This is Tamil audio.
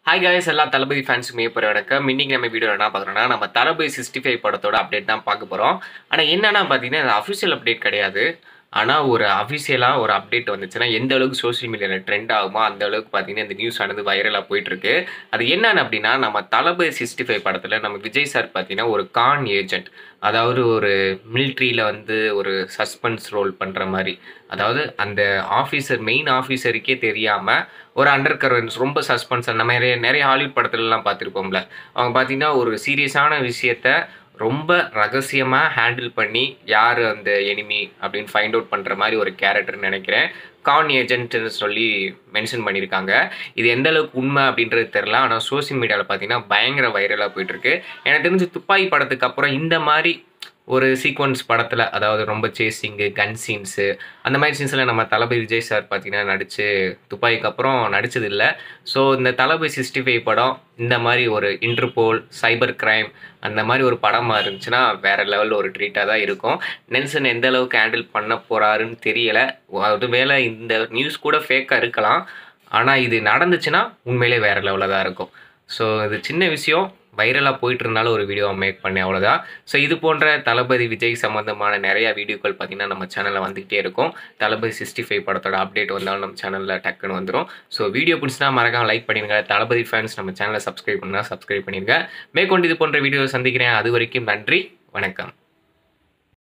ஹாய் guys எல்லா தளபதி ஃபேன்ஸுமே இப்போ வணக்கம் இன்னைக்கு நம்ம வீடியோ என்ன பார்க்குறோம்னா நம்ம தளபதி சிக்ஸ்டி ஃபைவ் படத்தோட அப்டேட் தான் பார்க்க போகிறோம் ஆனால் என்னன்னா பார்த்தீங்கன்னா இது அஃபிஷியல் அப்டேட் கிடையாது ஆனால் ஒரு அஃபிஷியலாக ஒரு அப்டேட் வந்துச்சுன்னா எந்த அளவுக்கு சோஷியல் மீடியாவில் ட்ரெண்ட் ஆகுமோ அந்த அளவுக்கு பார்த்தீங்கன்னா இந்த நியூஸ் ஆனது வைரலாக போயிட்டுருக்கு அது என்னன்னு அப்படின்னா நம்ம தளபதி சிக்ஸ்டி ஃபைவ் படத்தில் நம்ம விஜய் சார் பார்த்தீங்கன்னா ஒரு கான் ஏஜென்ட் அதாவது ஒரு மிலிட்ரியில் வந்து ஒரு சஸ்பென்ஸ் ரோல் பண்ணுற மாதிரி அதாவது அந்த ஆஃபீஸர் மெயின் ஆஃபீஸருக்கே தெரியாமல் ஒரு அண்டர் கரன்ஸ் ரொம்ப சஸ்பென்ஸ் நம்ம நிறைய நிறைய ஹாலிவுட் படத்துலலாம் பார்த்துருப்போம்ல அவங்க பார்த்தீங்கன்னா ஒரு சீரியஸான விஷயத்த ரொம்ப ரகசியமாக ஹேண்டில் பண்ணி யார் அந்த எனிமி அப்படின்னு ஃபைண்ட் அவுட் பண்ணுற மாதிரி ஒரு கேரக்டர்னு நினைக்கிறேன் கான் ஏஜென்ட்னு சொல்லி மென்ஷன் பண்ணியிருக்காங்க இது எந்த அளவுக்கு உண்மை அப்படின்றது தெரில ஆனால் சோஷியல் மீடியாவில் பார்த்தீங்கன்னா பயங்கர வைரலாக போயிட்டுருக்கு எனக்கு தெரிஞ்சு துப்பாக்கி படத்துக்கு அப்புறம் இந்த மாதிரி ஒரு சீக்வன்ஸ் படத்தில் அதாவது ரொம்ப சேசிங்கு கன் சீன்ஸு அந்த மாதிரி சீன்ஸில் நம்ம தளபதி விஜய் சார் பார்த்தீங்கன்னா நடித்து துப்பாய்க்கு அப்புறம் நடிச்சது இல்லை ஸோ இந்த தளபதி சிக்ஸ்டி ஃபைவ் படம் இந்த மாதிரி ஒரு இன்டர்போல் சைபர் கிரைம் அந்த மாதிரி ஒரு படமாக இருந்துச்சுன்னா வேறு லெவலில் ஒரு ட்ரீட்டாக தான் இருக்கும் நெல்சன் எந்த அளவுக்கு ஹேண்டில் பண்ண போகிறாருன்னு தெரியலை ஒருவேளை இந்த நியூஸ் கூட ஃபேக்காக இருக்கலாம் ஆனால் இது நடந்துச்சுன்னா உண்மையிலே வேறு லெவலில் தான் இருக்கும் ஸோ இது சின்ன விஷயம் வைரலாக போயிட்டு இருந்தாலும் ஒரு வீடியோ மேக் பண்ணேன் அவ்வளோதான் ஸோ இது போன்ற தளபதி விஜய் சம்மந்தமான நிறையா வீடியோக்கள் பார்த்திங்கன்னா நம்ம சேனலில் வந்துக்கிட்டே இருக்கும் தளபதி சிக்ஸ்டி ஃபைவ் படத்தோட அப்டேட் வந்தாலும் நம்ம சேனலில் டக்குன்னு வந்துடும் ஸோ வீடியோ பிடிச்சினா மறக்காம லைக் பண்ணிடுங்க தளபதி ஃபேன்ஸ் நம்ம சேனலை சப்ஸ்கிரைப் பண்ணால் சப்ஸ்கிரைப் பண்ணிடுங்க மேற்கொண்டு இது போன்ற வீடியோ சந்திக்கிறேன் அது வரைக்கும் நன்றி வணக்கம்